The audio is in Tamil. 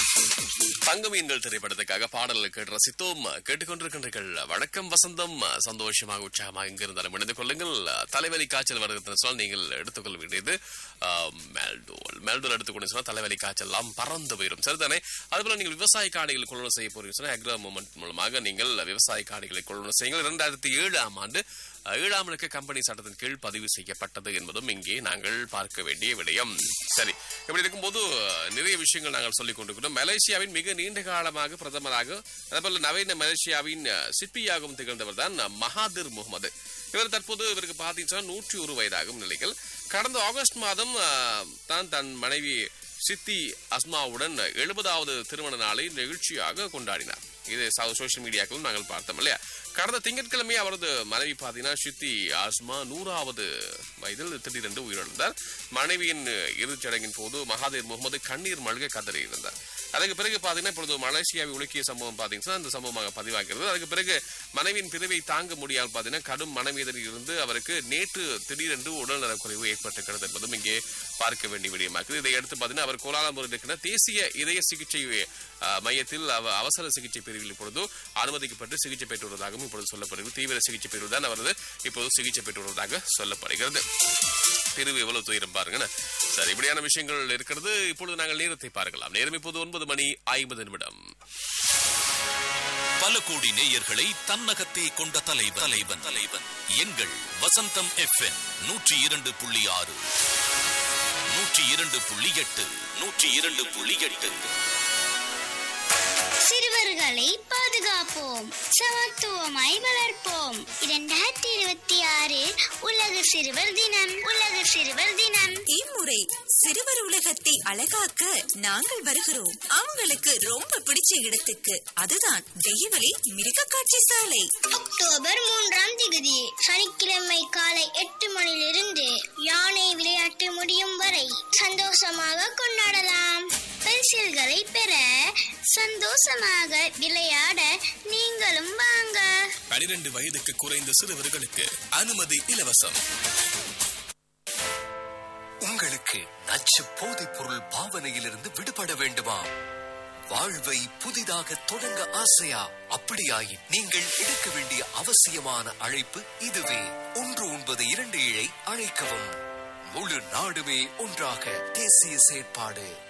தங்க மீன்கள் திரைப்படத்துக்காக பாடல்கள் கேட்டு ரசித்தோம் கேட்டுக்கொண்டிருக்கின்றீர்கள் வணக்கம் வசந்தம் சந்தோஷமாக உற்சாகமாக இங்கிருந்தாலும் இணைந்து கொள்ளுங்கள் தலைவலி காய்ச்சல் வருகிறது சொன்னால் நீங்கள் எடுத்துக்கொள்ள வேண்டியது மேல்டோல் மேல்டோல் எடுத்துக்கொண்டு சொன்னால் தலைவலி காய்ச்சல் எல்லாம் பறந்து போயிடும் சரிதானே அதுபோல நீங்கள் விவசாய காணிகளை கொள்வன செய்ய போறீங்க சொன்னால் அக்ரா மூமெண்ட் மூலமாக நீங்கள் விவசாய காணிகளை கொள்வன செய்யுங்கள் இரண்டாயிரத்தி ஏழாம் ஆண்டு ஏழாம் இலக்க கம்பெனி சட்டத்தின் கீழ் பதிவு செய்யப்பட்டது என்பதும் இங்கே நாங்கள் பார்க்க வேண்டிய விடயம் சரி இப்படி இருக்கும்போது நிறைய விஷயங்கள் நாங்கள் சொல்லிக் கொண்டிருக்கிறோம் மலேசியாவின் மிக நீண்ட காலமாக பிரதமராக அதேபோல நவீன மலேசியாவின் சிற்பியாகவும் திகழ்ந்தவர் தான் மகாதிர் முகமது இவர் தற்போது இவருக்கு பார்த்தீங்கன்னா நூற்றி ஒரு வயதாகும் நிலையில் கடந்த ஆகஸ்ட் மாதம் அஹ், தான் தன் மனைவி சித்தி அஸ்மாவுடன் எழுபதாவது திருமண நாளை நெகிழ்ச்சியாக கொண்டாடினார் இது சோசியல் மீடியாக்களும் நாங்கள் பார்த்தோம் இல்லையா கடந்த திங்கட்கிழமை அவரது மனைவி பார்த்தீங்கன்னா சித்தி ஆஸ்மா நூறாவது வயதில் திடீரென்று உயிரிழந்தார் மனைவியின் இறுதிச் சடங்கின் போது மகாதேர் முகமது கண்ணீர் மல்க கதறி இருந்தார் அதுக்கு பிறகு பார்த்தீங்கன்னா இப்பொழுது மலேசியாவை உலுக்கிய சம்பவம் பார்த்தீங்கன்னா அந்த சம்பவமாக பதிவாகிறது அதுக்கு பிறகு மனைவியின் பிரிவை தாங்க முடியாமல் பார்த்தீங்கன்னா கடும் மனவேதனையில் இருந்து அவருக்கு நேற்று திடீரென்று உடல்நலக் குறைவு ஏற்பட்டிருக்கிறது என்பதும் இங்கே பார்க்க வேண்டிய விடயமாக்குது இதை அடுத்து பார்த்தீங்கன்னா அவர் கோலாலம்பூரில் இருக்கிற தேசிய இதய சிகிச்சை அஹ், மையத்தில் அவ- அவசர சிகிச்சை பிரிவில் இப்பொழுது அனுமதிக்கப்பட்டு சிகிச்சை பெற்று வருவதாகவும் இப்பொழுது சொல்லப்படுகிறது தீவிர சிகிச்சை பிரிவு தான் அவரது இப்போது சிகிச்சை பெற்று வருவதாக சொல்லப்படுகிறது பிரிவு எவ்வளவு துயரம் பாருங்க சரி இப்படியான விஷயங்கள் இருக்கிறது இப்பொழுது நாங்கள் நேரத்தை பார்க்கலாம் நேரம் இப்போது ஒன்பது மணி ஐம்பது நிமிடம் பல கோடி நேயர்களை தன்னகத்தே கொண்ட தலைவன் தலைவன் தலைவன் எங்கள் வசந்தம் எஃப்எம் நூற்றி இரண்டு புள்ளி ஆறு நூற்றி இரண்டு புள்ளி எட்டு நூற்றி இரண்டு புள்ளி எட்டு சிறுவர்களை பாதுகாப்போம் சமத்துவமாய் வளர்ப்போம் இரண்டாயிரத்தி இருபத்தி ஆறு உலக சிறுவர் தினம் உலக சிறுவர் தினம் இம்முறை சிறுவர் உலகத்தை அழகாக்க நாங்கள் வருகிறோம் அவங்களுக்கு ரொம்ப பிடிச்ச இடத்துக்கு அதுதான் தெய்வலி மிருக காட்சி சாலை அக்டோபர் மூன்றாம் திகதி சனிக்கிழமை காலை எட்டு மணியிலிருந்து யானை விளையாட்டு முடியும் வரை சந்தோஷமாக கொண்டாடலாம் பரிசில்களை பெற சந்தோஷமாக விளையாட நீங்களும் வாங்க பனிரெண்டு வயதுக்கு குறைந்த சிறுவர்களுக்கு அனுமதி இலவசம் உங்களுக்கு நச்சு போதைப் பொருள் பாவனையிலிருந்து விடுபட வேண்டுமா வாழ்வை புதிதாக தொடங்க ஆசையா அப்படியாயின் நீங்கள் எடுக்க வேண்டிய அவசியமான அழைப்பு இதுவே ஒன்று ஒன்பது இரண்டு ஏழை அழைக்கவும் முழு நாடுமே ஒன்றாக தேசிய செயற்பாடு